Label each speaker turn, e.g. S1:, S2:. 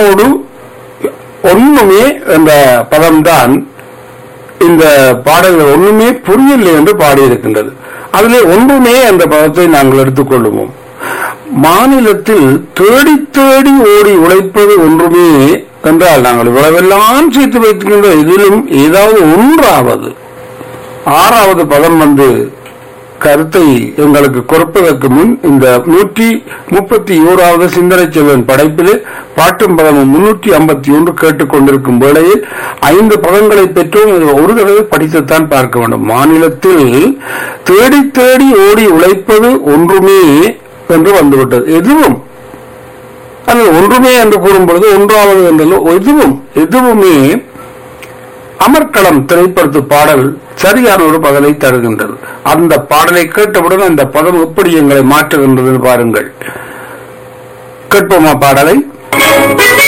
S1: ஒன்றோடு ஒண்ணுமே என்ற பதம்தான் இந்த பாடல்கள் ஒண்ணுமே புரியவில்லை என்று பாடியிருக்கின்றது அதிலே ஒன்றுமே என்ற பதத்தை நாங்கள் எடுத்துக்கொள்ளுவோம் மாநிலத்தில் தேடி தேடி ஓடி உழைப்பது ஒன்றுமே என்றால் நாங்கள் இவ்வளவெல்லாம் சேர்த்து வைத்துக்கின்ற இதிலும் ஏதாவது ஒன்றாவது ஆறாவது பதம் வந்து கருத்தை எங்களுக்கு கொடுப்பதற்கு முன் இந்த நூற்றி முப்பத்தி ஓராவது சிந்தனை செல்வன் படைப்பிலே பாட்டும் பதமும் முன்னூற்றி ஐம்பத்தி ஒன்று கேட்டுக்கொண்டிருக்கும் வேளையில் ஐந்து பதங்களை பெற்றோம் இதை ஒரு தடவை படித்துத்தான் பார்க்க வேண்டும் மாநிலத்தில் தேடி தேடி ஓடி உழைப்பது ஒன்றுமே என்று வந்துவிட்டது எதுவும் அது ஒன்றுமே என்று கூறும் பொழுது ஒன்றாவது என்றாலும் எதுவும் எதுவுமே அமர்க்களம் திரைப்படத்து பாடல் சரியான ஒரு பதலை தருகின்றது அந்த பாடலை கேட்டவுடன் அந்த பதம் எப்படி எங்களை மாற்றுகின்றது பாருங்கள் கேட்போமா பாடலை